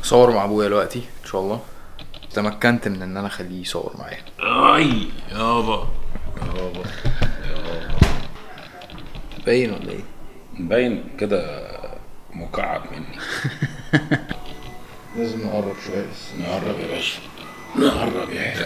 صور مع ابويا دلوقتي ان شاء الله تمكنت من ان انا اخليه يصور معايا اي يابا يابا باين ولا ايه مبين كده مكعب مني لازم نقرب شويه بس نقرب يا باشا نقرب يا باشا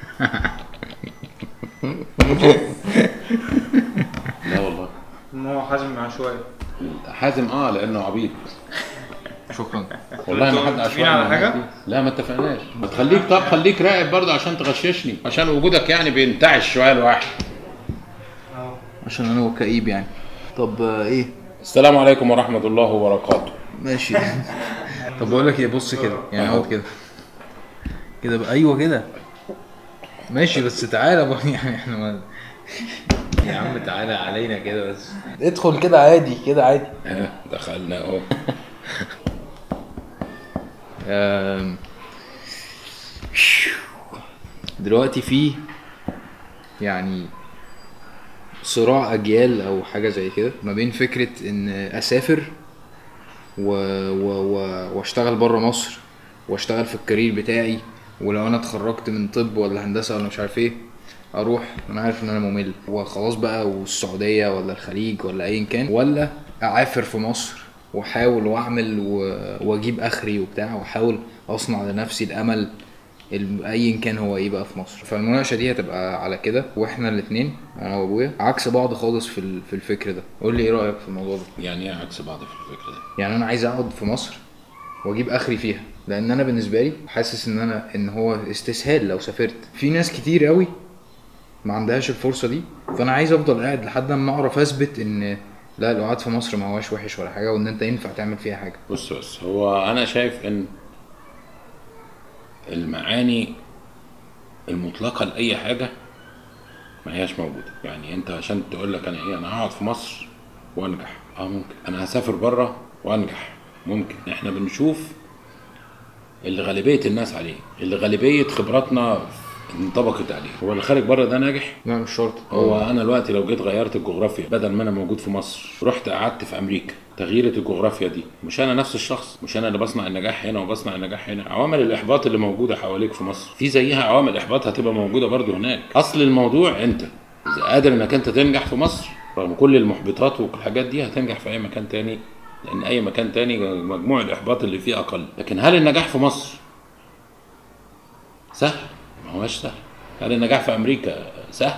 لا والله ان هو حازم عشوائي حازم اه لانه عبيط شكرا والله ما حد متفقين عشوائي على مع حاجة؟ الناس دي. لا ما اتفقناش ما تخليك طب خليك راقب برضه عشان تغششني عشان وجودك يعني بينتعش شويه الواحد عشان انا هو كئيب يعني طب آه، ايه السلام عليكم ورحمه الله وبركاته ماشي طب بقول لك ايه بص كده يعني اقعد كده كده بقى ايوه كده ماشي بس تعالى بقى يعني احنا ما يا عم تعالى علينا كده بس ادخل كده عادي كده عادي ها دخلنا اهو آم، دلوقتي في يعني صراع اجيال او حاجه زي كده ما بين فكره ان اسافر و... و... و... واشتغل بره مصر واشتغل في الكارير بتاعي ولو انا اتخرجت من طب ولا هندسه ولا مش عارف ايه اروح انا عارف ان انا ممل وخلاص بقى والسعوديه ولا الخليج ولا ايا كان ولا اعافر في مصر واحاول واعمل و- واجيب اخري وبتاع واحاول اصنع لنفسي الامل ال- ايا كان هو ايه بقى في مصر فالمناقشه دي هتبقى على كده واحنا الاثنين انا وابويا عكس بعض خالص في ال- في الفكر ده قول لي ايه رايك في الموضوع ده يعني ايه عكس بعض في الفكره دي يعني انا عايز اقعد في مصر واجيب اخري فيها لان انا بالنسبه لي حاسس ان انا ان هو استسهال لو سافرت في ناس كتير قوي ما عندهاش الفرصه دي فانا عايز افضل قاعد لحد ما اعرف اثبت ان لا القعاد في مصر ما هواش وحش ولا حاجه وان انت ينفع تعمل فيها حاجه بص بس هو انا شايف ان المعاني المطلقه لاي حاجه ما هياش موجوده يعني انت عشان تقول لك انا ايه انا هقعد في مصر وانجح اه ممكن انا هسافر بره وانجح ممكن احنا بنشوف اللي غالبيه الناس عليه اللي غالبيه خبراتنا انطبقت عليه هو اللي خارج بره ده ناجح لا مش شرط هو انا دلوقتي لو جيت غيرت الجغرافيا بدل ما انا موجود في مصر رحت قعدت في امريكا تغيير الجغرافيا دي مش انا نفس الشخص مش انا اللي بصنع النجاح هنا وبصنع النجاح هنا عوامل الاحباط اللي موجوده حواليك في مصر في زيها عوامل احباط هتبقى موجوده برضو هناك اصل الموضوع انت اذا قادر انك انت تنجح في مصر رغم كل المحبطات والحاجات دي هتنجح في اي مكان تاني لان اي مكان تاني مجموع الاحباط اللي فيه اقل لكن هل النجاح في مصر سهل ما هوش سهل هل النجاح في امريكا سهل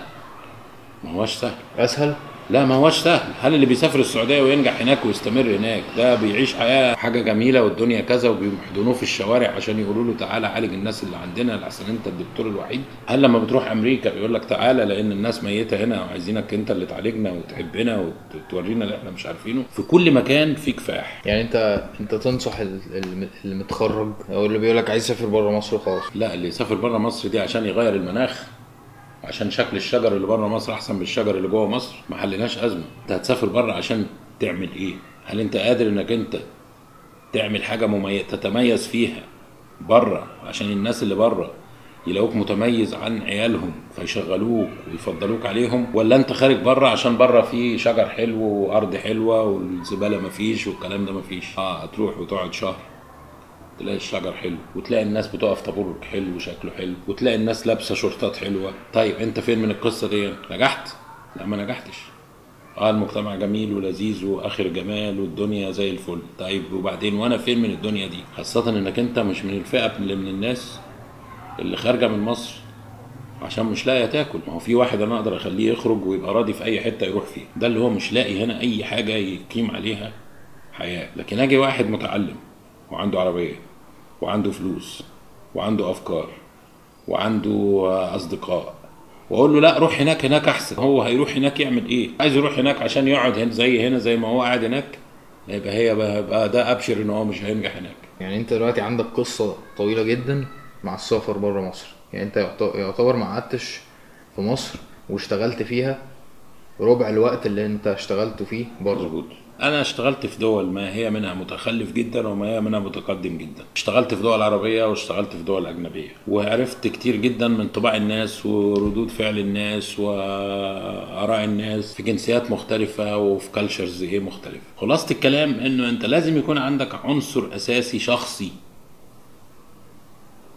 ما هوش سهل اسهل لا ما هوش سهل هل اللي بيسافر السعوديه وينجح هناك ويستمر هناك ده بيعيش حياه حاجه جميله والدنيا كذا وبيحضنوه في الشوارع عشان يقولوا له تعالى عالج الناس اللي عندنا لحسن انت الدكتور الوحيد هل لما بتروح امريكا بيقول لك تعالى لان الناس ميته هنا وعايزينك انت اللي تعالجنا وتحبنا وتورينا اللي احنا مش عارفينه في كل مكان في كفاح يعني انت انت تنصح ال- الم- المتخرج او اللي بيقول لك عايز اسافر بره مصر وخلاص لا اللي يسافر بره مصر دي عشان يغير المناخ عشان شكل الشجر اللي بره مصر احسن من الشجر اللي جوه مصر ما حلناش ازمه انت هتسافر بره عشان تعمل ايه هل انت قادر انك انت تعمل حاجه مميز تتميز فيها بره عشان الناس اللي بره يلاقوك متميز عن عيالهم فيشغلوك ويفضلوك عليهم ولا انت خارج بره عشان بره في شجر حلو وارض حلوه والزباله مفيش والكلام ده مفيش اه هتروح وتقعد شهر تلاقي الشجر حلو وتلاقي الناس بتقف طابور حلو وشكله حلو وتلاقي الناس لابسه شورتات حلوه طيب انت فين من القصه دي نجحت لا ما نجحتش اه المجتمع جميل ولذيذ واخر جمال والدنيا زي الفل طيب وبعدين وانا فين من الدنيا دي خاصه انك انت مش من الفئه اللي من الناس اللي خارجه من مصر عشان مش لاقي تاكل ما هو في واحد انا اقدر اخليه يخرج ويبقى راضي في اي حته يروح فيها ده اللي هو مش لاقي هنا اي حاجه يقيم عليها حياه لكن اجي واحد متعلم وعنده عربيه وعنده فلوس وعنده افكار وعنده آه، اصدقاء واقول له لا روح هناك هناك احسن هو هيروح هناك يعمل ايه عايز يروح هناك عشان يقعد هنا زي هنا زي ما هو قاعد هناك يبقى هي بقى, بقى ده ابشر ان هو مش هينجح هناك يعني انت دلوقتي عندك قصه طويله جدا مع السفر بره مصر يعني انت يعت- يعتبر ما قعدتش في مصر واشتغلت فيها ربع الوقت اللي انت اشتغلته فيه بره مظبوط انا اشتغلت في دول ما هي منها متخلف جدا وما هي منها متقدم جدا اشتغلت في دول عربيه واشتغلت في دول اجنبيه وعرفت كتير جدا من طباع الناس وردود فعل الناس واراء الناس في جنسيات مختلفه وفي كالتشرز ايه مختلفه خلاصه الكلام انه انت لازم يكون عندك عنصر اساسي شخصي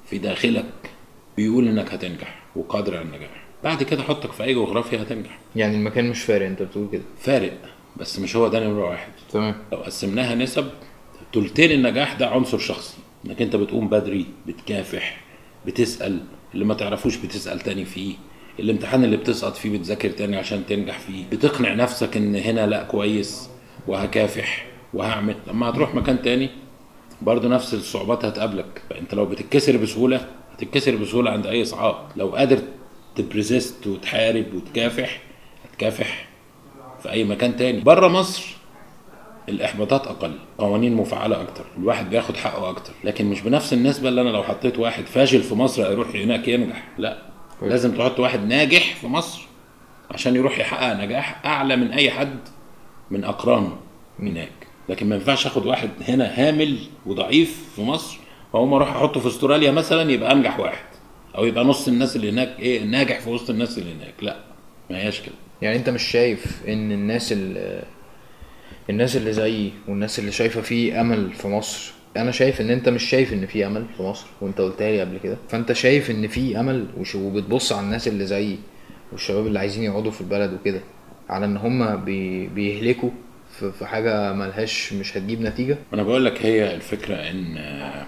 في داخلك بيقول انك هتنجح وقادر على النجاح بعد كده حطك في اي جغرافيا هتنجح يعني المكان مش فارق انت بتقول كده فارق بس مش هو ده نمره واحد تمام لو قسمناها نسب تلتين النجاح ده عنصر شخصي انك انت بتقوم بدري بتكافح بتسال اللي ما تعرفوش بتسال تاني فيه الامتحان اللي بتسقط فيه بتذاكر تاني عشان تنجح فيه بتقنع نفسك ان هنا لا كويس وهكافح وهعمل لما هتروح مكان تاني برضه نفس الصعوبات هتقابلك انت لو بتتكسر بسهوله هتتكسر بسهوله عند اي صعاب لو قادر تبريزست وتحارب وتكافح هتكافح في اي مكان تاني بره مصر الاحباطات اقل قوانين مفعله اكتر الواحد بياخد حقه اكتر لكن مش بنفس النسبه اللي انا لو حطيت واحد فاشل في مصر يروح هناك ينجح لا كويس. لازم تحط واحد ناجح في مصر عشان يروح يحقق نجاح اعلى من اي حد من اقرانه هناك لكن ما ينفعش اخد واحد هنا هامل وضعيف في مصر واقوم اروح احطه في استراليا مثلا يبقى انجح واحد او يبقى نص الناس اللي هناك ايه ناجح في وسط الناس اللي هناك لا ما هياش كده يعني انت مش شايف ان الناس اللي الناس اللي زيي والناس اللي شايفه في امل في مصر انا شايف ان انت مش شايف ان في امل في مصر وانت قلتها لي قبل كده فانت شايف ان في امل وش- وبتبص على الناس اللي زيي والشباب اللي عايزين يقعدوا في البلد وكده على ان هم بي بيهلكوا في في حاجه ملهاش مش هتجيب نتيجه انا بقول لك هي الفكره ان آه،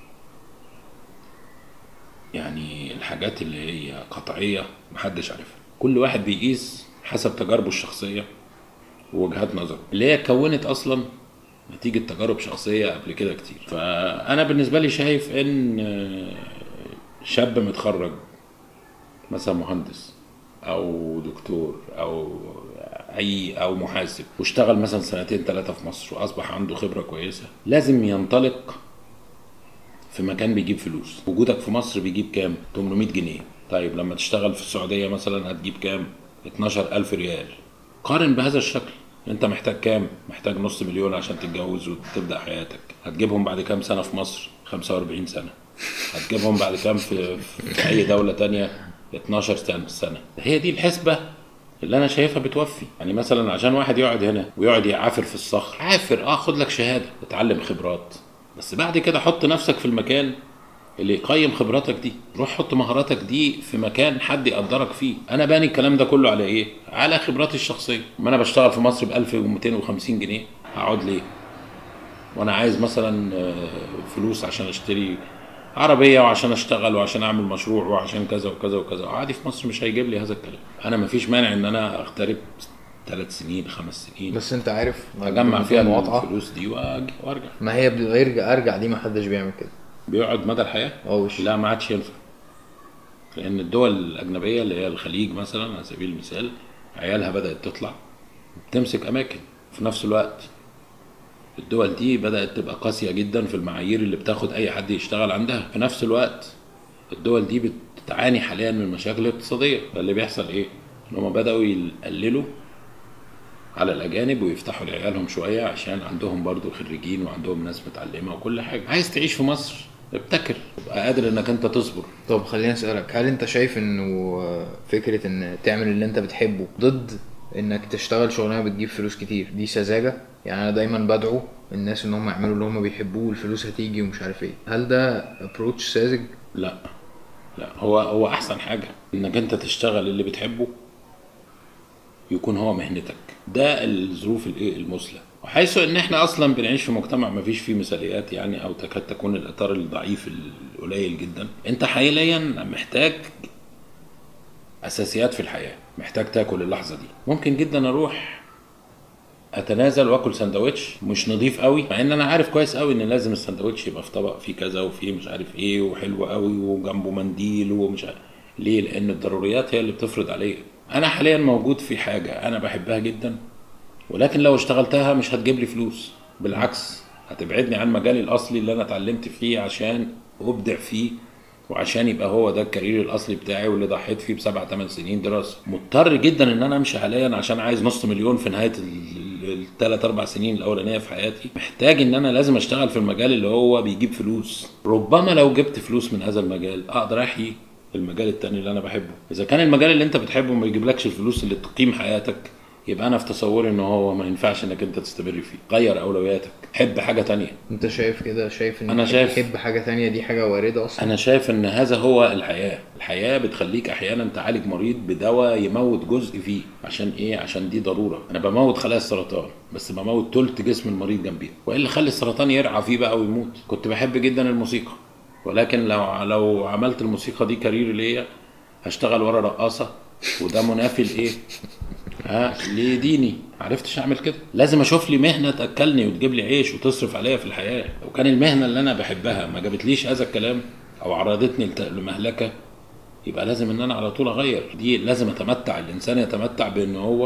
يعني الحاجات اللي هي قطعيه محدش عارفها كل واحد بيقيس حسب تجاربه الشخصيه ووجهات نظره اللي هي اتكونت اصلا نتيجه تجارب شخصيه قبل كده كتير فانا بالنسبه لي شايف ان آه، شاب متخرج مثلا مهندس او دكتور او اي او محاسب واشتغل مثلا سنتين ثلاثه في مصر واصبح عنده خبره كويسه لازم ينطلق في مكان بيجيب فلوس وجودك في مصر بيجيب كام 800 جنيه طيب لما تشتغل في السعوديه مثلا هتجيب كام 12000 ريال قارن بهذا الشكل انت محتاج كام محتاج نص مليون عشان تتجوز وتبدا حياتك هتجيبهم بعد كام سنه في مصر 45 سنه هتجيبهم بعد كام في, في اي دوله تانية 12 سنه سنه هي دي الحسبه اللي انا شايفها بتوفي يعني مثلا عشان واحد يقعد هنا ويقعد يعافر في الصخر عافر اه خد لك شهاده اتعلم خبرات بس بعد كده حط نفسك في المكان اللي يقيم خبراتك دي روح حط مهاراتك دي في مكان حد يقدرك فيه انا باني الكلام ده كله على ايه على خبراتي الشخصيه ما انا بشتغل في مصر ب 1250 جنيه هقعد ليه وانا عايز مثلا آه، فلوس عشان اشتري عربيه وعشان اشتغل وعشان اعمل مشروع وعشان كذا وكذا وكذا عادي في مصر مش هيجيب لي هذا الكلام انا مفيش مانع ان انا اغترب ثلاث سنين خمس سنين بس انت عارف اجمع فيها المقاطعه الفلوس دي وأجي وارجع ما هي بتبقى يرجع ارجع دي ما حدش بيعمل كده بيقعد مدى الحياه اه وش لا ما عادش ينفع لان الدول الاجنبيه اللي هي الخليج مثلا على سبيل المثال عيالها بدات تطلع بتمسك اماكن في نفس الوقت الدول دي بدات تبقى قاسيه جدا في المعايير اللي بتاخد اي حد يشتغل عندها في نفس الوقت الدول دي بتعاني حاليا من مشاكل اقتصاديه فاللي بيحصل ايه ان هم بداوا يقللوا على الاجانب ويفتحوا لعيالهم شويه عشان عندهم برضو خريجين وعندهم ناس متعلمه وكل حاجه عايز تعيش في مصر ابتكر تبقى قادر انك انت تصبر طب خليني اسالك هل انت شايف انه فكره ان تعمل اللي انت بتحبه ضد انك تشتغل شغلانه بتجيب فلوس كتير دي سذاجه يعني انا دايما بدعو الناس ان هم يعملوا اللي هم بيحبوه والفلوس هتيجي ومش عارف ايه هل ده ابروتش ساذج لا لا هو هو احسن حاجه انك انت تشتغل اللي بتحبه يكون هو مهنتك ده الظروف الايه المثلى وحيث ان احنا اصلا بنعيش في مجتمع ما فيش فيه مثاليات يعني او تكاد تكون الاطار الضعيف القليل جدا انت حاليا محتاج اساسيات في الحياه محتاج تاكل اللحظه دي ممكن جدا اروح اتنازل واكل سندوتش مش نظيف قوي مع ان انا عارف كويس قوي ان لازم السندوتش يبقى في طبق فيه كذا وفيه مش عارف ايه وحلو قوي وجنبه منديل ومش عارف ليه لان الضروريات هي اللي بتفرض عليا انا حاليا موجود في حاجه انا بحبها جدا ولكن لو اشتغلتها مش هتجيب لي فلوس بالعكس هتبعدني عن مجالي الاصلي اللي انا اتعلمت فيه عشان ابدع فيه وعشان يبقى هو ده الكارير الاصلي بتاعي واللي ضحيت فيه بسبع ثمان سنين دراسه مضطر جدا ان انا امشي حاليا عشان عايز نص مليون في نهايه الثلاث اربع سنين الاولانيه في حياتي محتاج ان انا لازم اشتغل في المجال اللي هو بيجيب فلوس ربما لو جبت فلوس من هذا المجال اقدر احيي المجال التاني اللي انا بحبه اذا كان المجال اللي انت بتحبه ما يجيبلكش الفلوس اللي تقيم حياتك يبقى انا في تصوري ان هو ما ينفعش انك انت تستمر فيه غير اولوياتك حب حاجه تانية انت شايف كده شايف ان أنا شايف- تحب حاجه تانية دي حاجه وارده اصلا انا شايف ان هذا هو الحياه الحياه بتخليك احيانا تعالج مريض بدواء يموت جزء فيه عشان ايه عشان دي ضروره انا بموت خلايا السرطان بس بموت تلت جسم المريض جنبيها وايه اللي خلي السرطان يرعى فيه بقى ويموت كنت بحب جدا الموسيقى ولكن لو لو عملت الموسيقى دي كارير ليا هشتغل ورا رقاصه وده منافي لايه ها لديني عرفتش اعمل كده لازم اشوف لي مهنه تاكلني وتجيب لي عيش وتصرف عليا في الحياه لو كان المهنه اللي انا بحبها ما جابتليش هذا الكلام او عرضتني لت- لمهلكه يبقى لازم ان انا على طول اغير دي لازم اتمتع الانسان يتمتع بان هو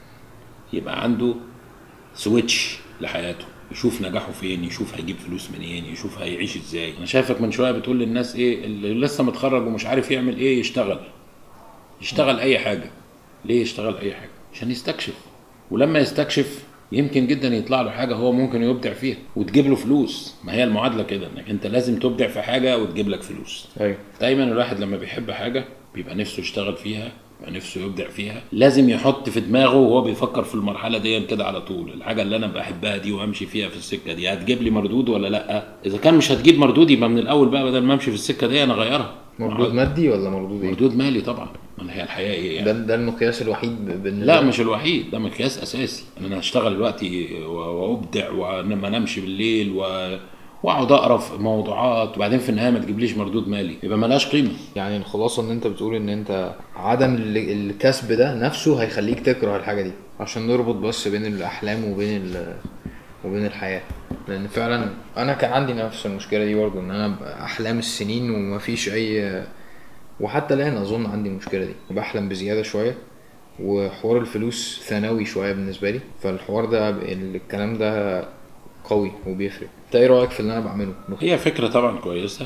يبقى عنده سويتش لحياته يشوف نجاحه فين يشوف هيجيب فلوس منين يشوف هيعيش ازاي انا شايفك من شويه بتقول للناس ايه اللي لسه متخرج ومش عارف يعمل ايه يشتغل يشتغل اي حاجه ليه يشتغل اي حاجه عشان يستكشف ولما يستكشف يمكن جدا يطلع له حاجه هو ممكن يبدع فيها وتجيب له فلوس ما هي المعادله كده انك انت لازم تبدع في حاجه وتجيب لك فلوس ايوه دايما الواحد لما بيحب حاجه بيبقى نفسه يشتغل فيها بيبقى نفسه يبدع فيها لازم يحط في دماغه وهو بيفكر في المرحله دي كده على طول الحاجه اللي انا بحبها دي وامشي فيها في السكه دي هتجيب لي مردود ولا لا اذا كان مش هتجيب مردود يبقى من الاول بقى بدل ما امشي في السكه دي انا اغيرها مردود مادي ولا مردود ايه؟ مردود مالي طبعا ما هي الحياه ايه يعني ده ده المقياس الوحيد ب- بالنسبه لا لك؟ مش الوحيد ده مقياس اساسي ان انا اشتغل دلوقتي و- وابدع وما انامش بالليل و... واقعد اقرا في موضوعات وبعدين في النهايه ما تجيبليش مردود مالي يبقى ملهاش قيمه يعني الخلاصه ان انت بتقول ان انت عدم ال- الكسب ده نفسه هيخليك تكره الحاجه دي عشان نربط بس بين الاحلام وبين ال وبين الحياه لان فعلا انا كان عندي نفس المشكله دي برضه ان انا ب- احلام السنين ومفيش اي وحتى الان اظن عندي المشكله دي بحلم بزياده شويه وحوار الفلوس ثانوي شويه بالنسبه لي فالحوار ده ب- الكلام ده قوي وبيفرق انت ايه رايك في اللي انا بعمله هي فكره طبعا كويسه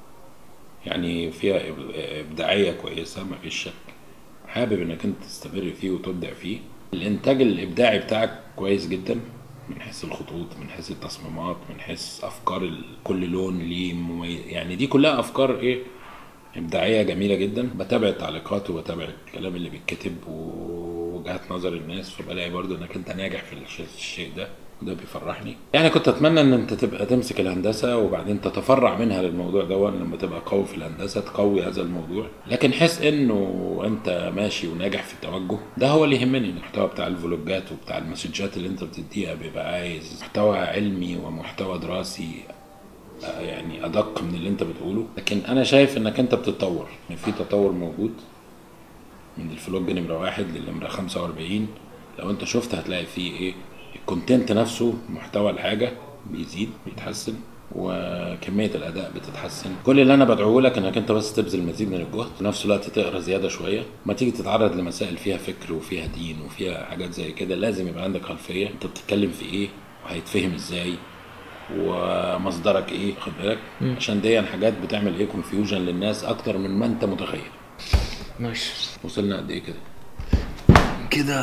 يعني فيها إب- ابداعيه كويسه ما فيش شك حابب انك انت تستمر فيه وتبدع فيه الانتاج الابداعي بتاعك كويس جدا من حيث الخطوط من حيث التصميمات من حيث افكار ال- كل لون ليه مميز يعني دي كلها افكار ايه ابداعيه جميله جدا بتابع التعليقات وبتابع الكلام اللي بيتكتب ووجهات نظر الناس فبلاقي برضو انك انت ناجح في الش- الشيء ده وده بيفرحني يعني كنت اتمنى ان انت تبقى تمسك الهندسه وبعدين تتفرع منها للموضوع ده لما تبقى قوي في الهندسه تقوي هذا الموضوع لكن حس انه انت ماشي وناجح في التوجه ده هو اللي يهمني المحتوى بتاع الفلوجات وبتاع المسجات اللي انت بتديها بيبقى عايز محتوى علمي ومحتوى دراسي يعني ادق من اللي انت بتقوله لكن انا شايف انك انت بتتطور يعني في تطور موجود من الفلوج نمره واحد للنمره 45 لو انت شفت هتلاقي فيه ايه الكونتنت نفسه محتوى الحاجه بيزيد بيتحسن وكميه الاداء بتتحسن كل اللي انا بدعوه لك انك انت بس تبذل مزيد من الجهد في نفس الوقت تقرا زياده شويه ما تيجي تتعرض لمسائل فيها فكر وفيها دين وفيها حاجات زي كده لازم يبقى عندك خلفيه انت بتتكلم في ايه وهيتفهم ازاي ومصدرك ايه خد بالك عشان دي حاجات بتعمل ايه كونفيوجن للناس اكتر من ما انت متخيل ماشي وصلنا قد ايه كده كده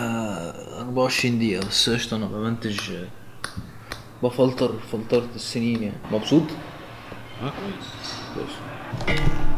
24 دقيقة بس قشطة أنا بمنتج بفلتر فلترة السنين يعني مبسوط؟ اه كويس كويس